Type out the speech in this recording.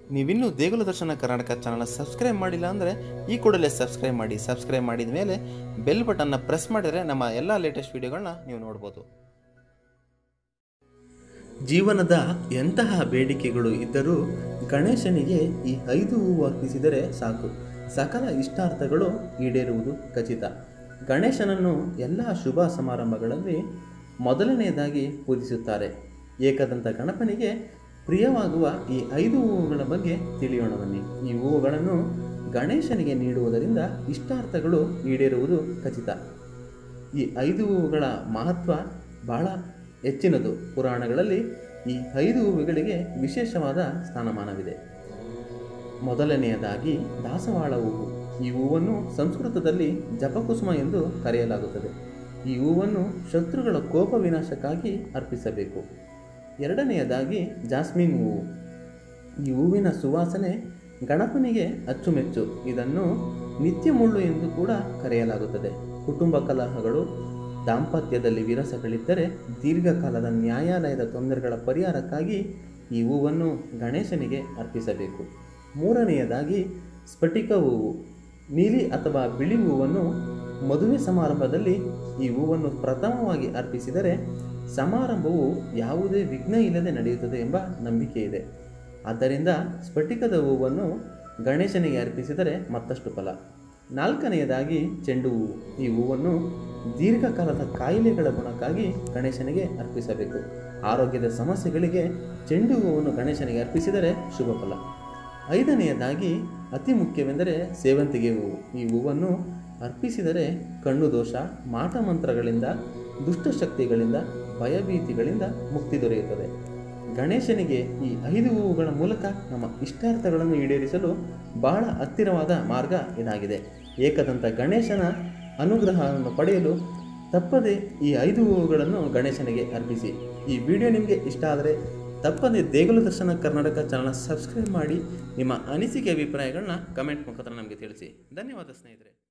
ನೀವಿನ್ನೂ ದೇಗುಲ ದರ್ಶನ ಕರ್ನಾಟಕ ಚಾನಲ್ನ ಸಬ್ಸ್ಕ್ರೈಬ್ ಮಾಡಿಲ್ಲ ಅಂದರೆ ಈ ಕೂಡಲೇ ಸಬ್ಸ್ಕ್ರೈಬ್ ಮಾಡಿ ಸಬ್ಸ್ಕ್ರೈಬ್ ಮಾಡಿದ ಮೇಲೆ ಬೆಲ್ ಬಟನ್ನ ಪ್ರೆಸ್ ಮಾಡಿದರೆ ನಮ್ಮ ಎಲ್ಲ ಲೇಟೆಸ್ಟ್ ವಿಡಿಯೋಗಳನ್ನ ನೀವು ನೋಡ್ಬೋದು ಜೀವನದ ಎಂತಹ ಬೇಡಿಕೆಗಳು ಇದ್ದರೂ ಗಣೇಶನಿಗೆ ಈ ಐದು ಹೂವು ಅರ್ಪಿಸಿದರೆ ಸಾಕು ಸಕಲ ಇಷ್ಟಾರ್ಥಗಳು ಈಡೇರುವುದು ಖಚಿತ ಗಣೇಶನನ್ನು ಎಲ್ಲ ಶುಭ ಸಮಾರಂಭಗಳಲ್ಲಿ ಮೊದಲನೆಯದಾಗಿ ಪೂಜಿಸುತ್ತಾರೆ ಏಕದಂತ ಗಣಪನಿಗೆ ಪ್ರಿಯವಾಗುವ ಈ ಐದು ಹೂವುಗಳ ಬಗ್ಗೆ ತಿಳಿಯೋಣ ಬನ್ನಿ ಈ ಹೂವುಗಳನ್ನು ಗಣೇಶನಿಗೆ ನೀಡುವುದರಿಂದ ಇಷ್ಟಾರ್ಥಗಳು ಈಡೇರುವುದು ಖಚಿತ ಈ ಐದು ಹೂವುಗಳ ಮಹತ್ವ ಬಹಳ ಹೆಚ್ಚಿನದು ಪುರಾಣಗಳಲ್ಲಿ ಈ ಐದು ಹೂವುಗಳಿಗೆ ವಿಶೇಷವಾದ ಸ್ಥಾನಮಾನವಿದೆ ಮೊದಲನೆಯದಾಗಿ ದಾಸವಾಳ ಹೂವು ಈ ಹೂವನ್ನು ಸಂಸ್ಕೃತದಲ್ಲಿ ಜಪಕುಸುಮ ಎಂದು ಕರೆಯಲಾಗುತ್ತದೆ ಈ ಹೂವನ್ನು ಶತ್ರುಗಳ ಕೋಪ ವಿನಾಶಕ್ಕಾಗಿ ಅರ್ಪಿಸಬೇಕು ಎರಡನೆಯದಾಗಿ ಜಾಸ್ಮಿನ್ ಹೂವು ಈ ಹೂವಿನ ಸುವಾಸನೆ ಗಣಪನಿಗೆ ಅಚ್ಚುಮೆಚ್ಚು ಇದನ್ನು ನಿತ್ಯ ಮುಳ್ಳು ಎಂದು ಕೂಡ ಕರೆಯಲಾಗುತ್ತದೆ ಕುಟುಂಬ ಕಲಹಗಳು ದಾಂಪತ್ಯದಲ್ಲಿ ವಿರಸಗಳಿದ್ದರೆ ದೀರ್ಘಕಾಲದ ನ್ಯಾಯಾಲಯದ ತೊಂದರೆಗಳ ಪರಿಹಾರಕ್ಕಾಗಿ ಈ ಹೂವನ್ನು ಗಣೇಶನಿಗೆ ಅರ್ಪಿಸಬೇಕು ಮೂರನೆಯದಾಗಿ ಸ್ಫಟಿಕ ಹೂವು ನೀಲಿ ಅಥವಾ ಬಿಳಿ ಹೂವನ್ನು ಮದುವೆ ಸಮಾರಂಭದಲ್ಲಿ ಈ ಹೂವನ್ನು ಪ್ರಥಮವಾಗಿ ಅರ್ಪಿಸಿದರೆ ಸಮಾರಂಭವು ಯಾವುದೇ ವಿಘ್ನ ಇಲ್ಲದೆ ನಡೆಯುತ್ತದೆ ಎಂಬ ನಂಬಿಕೆ ಇದೆ ಆದ್ದರಿಂದ ಸ್ಫಟಿಕದ ಹೂವನ್ನು ಗಣೇಶನಿಗೆ ಅರ್ಪಿಸಿದರೆ ಮತ್ತಷ್ಟು ಫಲ ನಾಲ್ಕನೆಯದಾಗಿ ಚೆಂಡು ಹೂವು ಈ ಹೂವನ್ನು ದೀರ್ಘಕಾಲದ ಕಾಯಿಲೆಗಳ ಗುಣಕ್ಕಾಗಿ ಗಣೇಶನಿಗೆ ಅರ್ಪಿಸಬೇಕು ಆರೋಗ್ಯದ ಸಮಸ್ಯೆಗಳಿಗೆ ಚೆಂಡು ಹೂವನ್ನು ಗಣೇಶನಿಗೆ ಅರ್ಪಿಸಿದರೆ ಶುಭ ಫಲ ಐದನೆಯದಾಗಿ ಅತಿ ಮುಖ್ಯವೆಂದರೆ ಸೇವಂತಿಗೆ ಹೂವು ಈ ಹೂವನ್ನು ಅರ್ಪಿಸಿದರೆ ಕಣ್ಣು ದೋಷ ಮಾಟಮಂತ್ರಗಳಿಂದ ದುಷ್ಟಶಕ್ತಿಗಳಿಂದ ಭಯಭೀತಿಗಳಿಂದ ಮುಕ್ತಿ ದೊರೆಯುತ್ತದೆ ಗಣೇಶನಿಗೆ ಈ ಐದು ಹೂವುಗಳ ಮೂಲಕ ನಮ್ಮ ಇಷ್ಟಾರ್ಥಗಳನ್ನು ಈಡೇರಿಸಲು ಬಹಳ ಹತ್ತಿರವಾದ ಮಾರ್ಗ ಇದಾಗಿದೆ ಏಕದಂತ ಗಣೇಶನ ಅನುಗ್ರಹವನ್ನು ಪಡೆಯಲು ತಪ್ಪದೆ ಈ ಐದು ಹೂವುಗಳನ್ನು ಗಣೇಶನಿಗೆ ಅರ್ಪಿಸಿ ಈ ವಿಡಿಯೋ ನಿಮಗೆ ಇಷ್ಟ ಆದರೆ ತಪ್ಪದೆ ದೇಗುಲ ದರ್ಶನ ಕರ್ನಾಟಕ ಚಾನಲ್ ಸಬ್ಸ್ಕ್ರೈಬ್ ಮಾಡಿ ನಿಮ್ಮ ಅನಿಸಿಕೆ ಅಭಿಪ್ರಾಯಗಳನ್ನ ಕಮೆಂಟ್ ಮುಖಾಂತರ ನಮಗೆ ತಿಳಿಸಿ ಧನ್ಯವಾದ ಸ್ನೇಹಿತರೆ